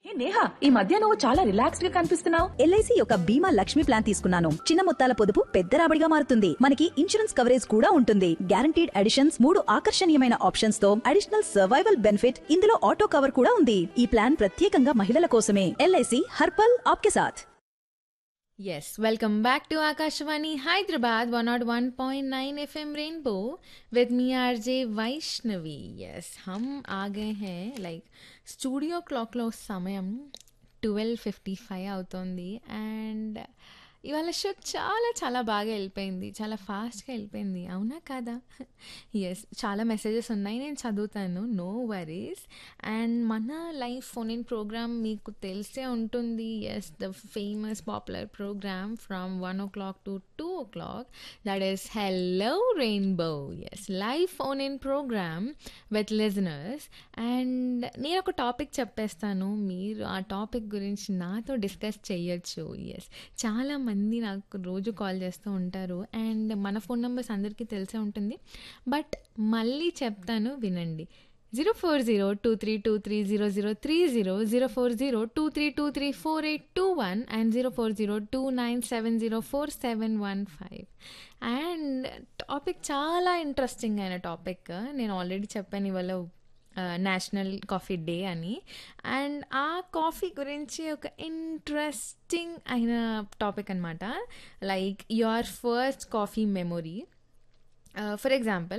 హే నేహా ఈ మధ్య నువ్వు చాలా రిలాక్స్డ్ గా కనిపిస్తున్నావు ఎల్ఐసి యొక్క బీమా లక్ష్మి ప్లాన్ తీసుకున్నాను చిన్న మొత్తాల పొదుపు పెద్ద రాబడిగా మారుతుంది మనకి ఇన్సూరెన్స్ కవరేజ్ కూడా ఉంటుంది గ్యారంటీడ్ అడిషన్స్ మూడు ఆకర్షణీయమైన ఆప్షన్స్ తో అడిషనల్ సర్వైవల్ బెనిఫిట్ ఇందులో ఆటో కవర్ కూడా ఉంది ఈ ప్లాన్ ప్రత్యేకంగా మహిళల కోసమే ఎల్ఐసి హర్పల్ ఆప్కే సాథ్ Yes, welcome back to Akashvani Hyderabad 101.9 FM Rainbow with me RJ Vaishnavi. Yes, हम आ गए हैं లైక్ స్టూడియో క్లాక్లో సమయం ట్వెల్వ్ ఫిఫ్టీ ఫైవ్ అవుతుంది అండ్ ఇవాళ షో చాలా చాలా బాగా వెళ్ళిపోయింది చాలా ఫాస్ట్గా వెళ్ళిపోయింది అవునా కాదా ఎస్ చాలా మెసేజెస్ ఉన్నాయి నేను చదువుతాను నో వరీస్ అండ్ మన లైఫ్ ఫోన్ ఇన్ ప్రోగ్రామ్ మీకు తెలిసే ఉంటుంది yes the famous popular programme from one o'clock to two o'clock that is hello rainbow yes live phone in programme with listeners and నేను ఒక topic చెప్పేస్తాను మీరు ఆ topic గురించి నాతో డిస్కస్ చేయొచ్చు ఎస్ చాలా మంది నాకు రోజు కాల్ చేస్తూ ఉంటారు అండ్ మన ఫోన్ నెంబర్స్ అందరికీ తెలిసే ఉంటుంది బట్ మళ్ళీ చెప్తాను వినండి zero four zero two three two three zero zero three zero zero four zero two three two three four eight two one and zero four zero two nine seven zero four seven one five and topic చాలా interesting అయిన topic నేను already చెప్పాను ఇవాళ national coffee day అని and ఆ coffee గురించి ఒక interesting అయిన టాపిక్ అనమాట like your first coffee memory for example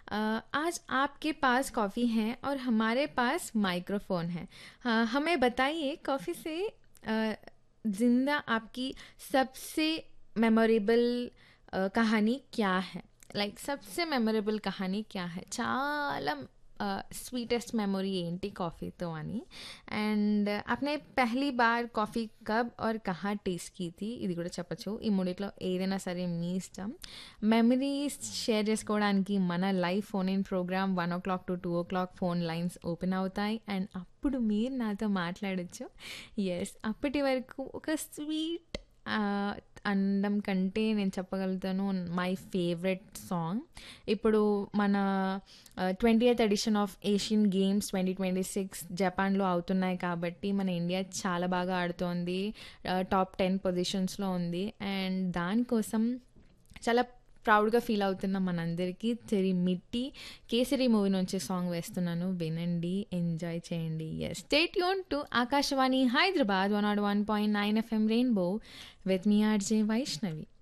आज आपके पास कॉफ़ी है और हमारे पास माइक्रोफ़ोन है uh, हमें बताइए कॉफ़ी से uh, ज़िंदा आपकी सबसे मेमोरेबल uh, कहानी क्या है लाइक like, सबसे मेमोरेबल कहानी क्या है చాలా स्वीटेस्ट मेमोरी ఏంటి కాఫీతో అని అండ్ आपने पहली बार కాఫీ కబ్ और कहाँ టేస్ట్ की थी ఇది కూడా చెప్పచ్చు ఈ మూడిట్లో ఏదైనా సరే మీ ఇష్టం మెమరీస్ షేర్ చేసుకోవడానికి మన live phone in programme one o'clock to two o'clock phone lines open అవుతాయి అండ్ అప్పుడు మీరు నాతో మాట్లాడచ్చు ఎస్ అప్పటి వరకు ఒక స్వీట్ అనడం కంటే నేను చెప్పగలుగుతాను మై ఫేవరెట్ సాంగ్ ఇప్పుడు మన twenty eighth edition of Asian games twenty twenty six జపాన్లో అవుతున్నాయి కాబట్టి మన ఇండియా చాలా బాగా ఆడుతోంది టాప్ టెన్ పొజిషన్స్లో ఉంది అండ్ దానికోసం చాలా ప్రౌడ్గా ఫీల్ అవుతున్న మనందరికీ తెరి మిట్టి కేసరి మూవీ నుంచి సాంగ్ వేస్తున్నాను వినండి ఎంజాయ్ చేయండి ఎస్ స్టేట్ యూన్ to Akashvani Hyderabad one nought one point nine FM rainbow with me RJ Vaishnavi